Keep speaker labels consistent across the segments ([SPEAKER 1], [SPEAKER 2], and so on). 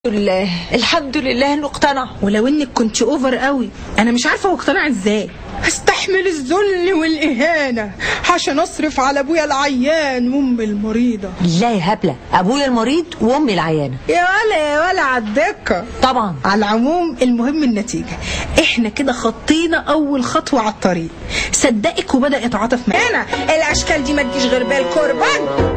[SPEAKER 1] لله الحمد لله انه اقتنع
[SPEAKER 2] ولو انك كنت اوفر قوي انا مش عارفه هو اقتنع ازاي
[SPEAKER 3] هستحمل الذل والإهانة عشان أصرف على أبويا العيان وأمي المريضة
[SPEAKER 1] لا يا هبله ابويا المريض وامي العيانه
[SPEAKER 3] يا ولا يا ولا عالدقة
[SPEAKER 1] طبعا
[SPEAKER 3] على العموم المهم النتيجة احنا كده خطينا أول خطوة على الطريق صدقك وبدأ يتعاطف معانا الأشكال دي ما تجيش غير بالقربان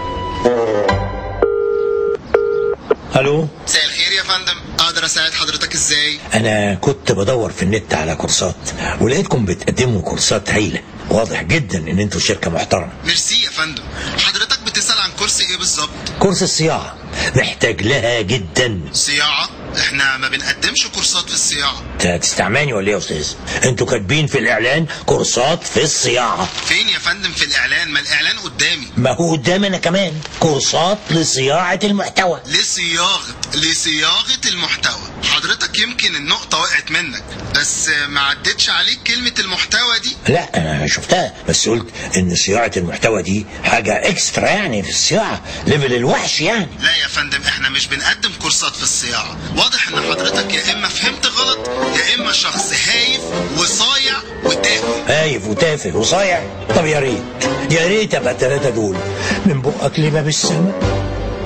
[SPEAKER 4] الو
[SPEAKER 5] مساء الخير يا فندم اقدر اساعد حضرتك ازاي
[SPEAKER 4] انا كنت بدور في النت على كورسات ولقيتكم بتقدموا كورسات هايله واضح جدا ان انتوا شركه محترمه
[SPEAKER 5] ميرسي يا فندم حضرتك بتسال عن كورس ايه بالظبط
[SPEAKER 4] كورس الصياعه محتاج لها جدا
[SPEAKER 5] صياعه احنا ما بنقدمش كورسات في الصياعه
[SPEAKER 4] انت هتستعماني ولا ايه يا استاذ انتوا كاتبين في الاعلان كورسات في الصياعه
[SPEAKER 5] فين يا فندم في الاعلان ما الاعلان قدامي
[SPEAKER 4] ما هو قدامي انا كمان كورسات لصياعه المحتوى
[SPEAKER 5] لصياغه لصياغه المحتوى حضرتك يمكن النقطه وقعت منك بس ما عدتش عليك كلمه المحتوى دي
[SPEAKER 4] لا انا شفتها بس قلت ان صياعه المحتوى دي حاجه اكسترا يعني في الصياعه ليفل الوحش يعني
[SPEAKER 5] لا يا فندم احنا مش بنقدم كورسات في الصياعه واضح ان حضرتك يا اما فهمت غلط يا اما شخص هايف وصايع وتافه
[SPEAKER 4] هايف وتافه وصايع طب يا ريت يا ريت ابقى الثلاثه دول من بقك لباب السماء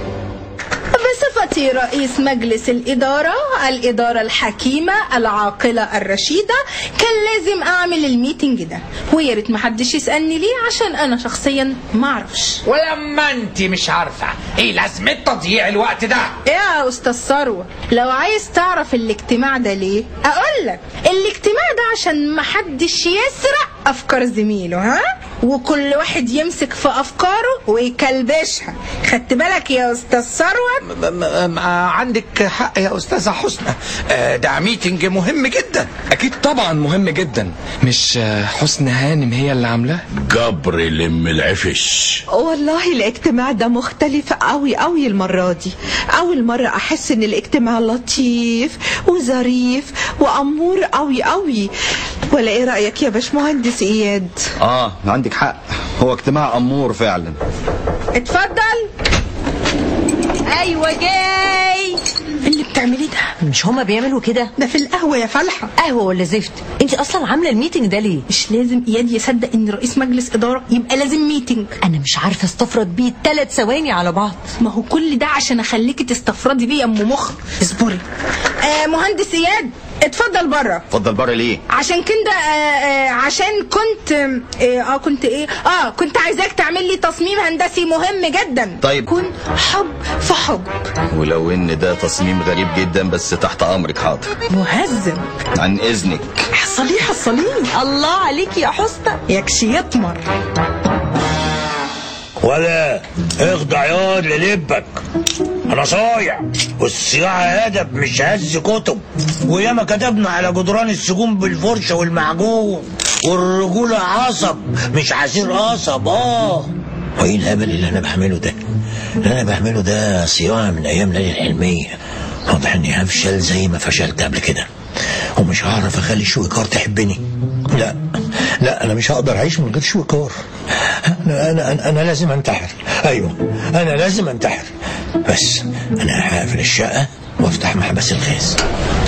[SPEAKER 2] بصفتي رئيس مجلس الإدارة الإدارة الحكيمة العاقلة الرشيدة كان لازم أعمل الميتنج ده ويا ريت محدش يسألني ليه عشان أنا شخصيا معرفش
[SPEAKER 6] ولما انت مش عارفة ايه لازمة تضييع الوقت ده
[SPEAKER 2] يا أستاذ ثروة لو عايز تعرف الاجتماع ده ليه أقول لك الاجتماع ده عشان محدش يسرق أفكار زميله ها وكل واحد يمسك في أفكاره ويكلبشها خدت بالك يا أستاذ ثروة
[SPEAKER 6] م- م- م- عندك حق يا استاذة حسنى آه، ده ميتنج مهم جدا
[SPEAKER 7] اكيد طبعا مهم جدا مش آه، حسن هانم هي اللي عاملاه
[SPEAKER 8] جبر لم العفش
[SPEAKER 9] والله الاجتماع ده مختلف قوي قوي المرة دي أول مرة أحس إن الاجتماع لطيف وظريف وأمور قوي قوي ولا إيه رأيك يا باشمهندس إياد؟
[SPEAKER 10] اه عندك حق هو اجتماع امور فعلا
[SPEAKER 2] اتفضل أيوة جاي
[SPEAKER 1] اللي بتعمليه ده مش هما بيعملوا كده
[SPEAKER 3] ده في القهوة يا فلحة
[SPEAKER 1] قهوه ولا زفت انت اصلا عامله الميتنج ده ليه
[SPEAKER 2] مش لازم إياد يصدق إن رئيس مجلس إدارة يبقى لازم ميتنج
[SPEAKER 1] انا مش عارفه استفرد بيه ثلاث ثواني على بعض
[SPEAKER 2] ما هو كل ده عشان اخليكي تستفردي بيه يا ام مخ اصبري آه مهندس اياد اتفضل بره
[SPEAKER 10] اتفضل بره ليه
[SPEAKER 2] عشان كده آه آه عشان كنت اه آه، كنت ايه اه كنت عايزاك تعمل لي تصميم هندسي مهم جدا
[SPEAKER 10] طيب.
[SPEAKER 2] يكون حب في حب
[SPEAKER 10] ولو ان ده تصميم غريب جدا بس تحت امرك حاضر
[SPEAKER 2] مهزم
[SPEAKER 10] عن اذنك
[SPEAKER 2] حصليه حصليه
[SPEAKER 1] الله عليك يا حسنى
[SPEAKER 2] يكشي يطمر
[SPEAKER 4] ولا اخضع ياض للبك انا صايع والصياعة ادب مش هز كتب وياما كتبنا على جدران السجون بالفرشة والمعجون والرجولة عصب مش عصير قصب اه وايه الهبل اللي انا بعمله ده اللي انا بعمله ده صياعة من ايام ليالي الحلمية واضح اني هفشل زي ما فشلت قبل كده ومش هعرف اخلي شويكار تحبني لا لا انا مش هقدر اعيش من غير شويكار انا انا انا, أنا لازم انتحر ايوه انا لازم انتحر بس انا هقفل الشقه وافتح محبس الغاز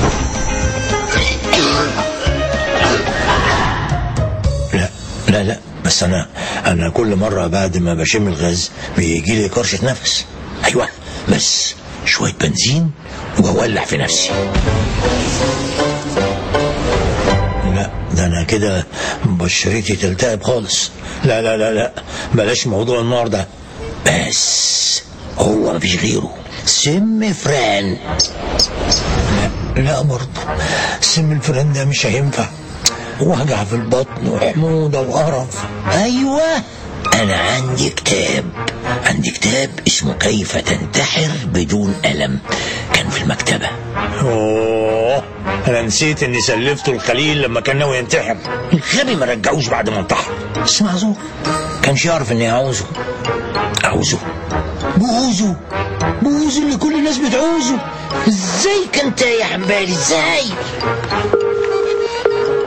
[SPEAKER 4] لا لا لا بس انا انا كل مره بعد ما بشم الغاز بيجي لي كرشه نفس ايوه بس شويه بنزين واولع في نفسي لا ده انا كده بشرتي تلتهب خالص لا لا لا لا بلاش موضوع النار ده بس هو مفيش غيره سم فران لا لا برضه سم الفران ده مش هينفع وجع في البطن وحموضة وقرف أيوة أنا عندي كتاب عندي كتاب اسمه كيف تنتحر بدون ألم كان في المكتبة أوه أنا نسيت إني سلفته الخليل لما كان ناوي ينتحر الغبي ما رجعوش بعد ما انتحر بس معذور كانش يعرف إني عاوزه عاوزه بوزه بوزه اللي كل الناس بتعوزه ازاي كان تايه عن بالي ازاي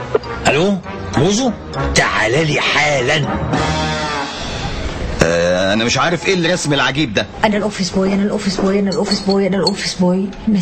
[SPEAKER 4] الو بوزو تعال لي حالا
[SPEAKER 10] آه انا مش عارف ايه الرسم العجيب ده
[SPEAKER 1] انا الاوفيس بوي انا الاوفيس بوي انا الاوفيس بوي انا الاوفيس بوي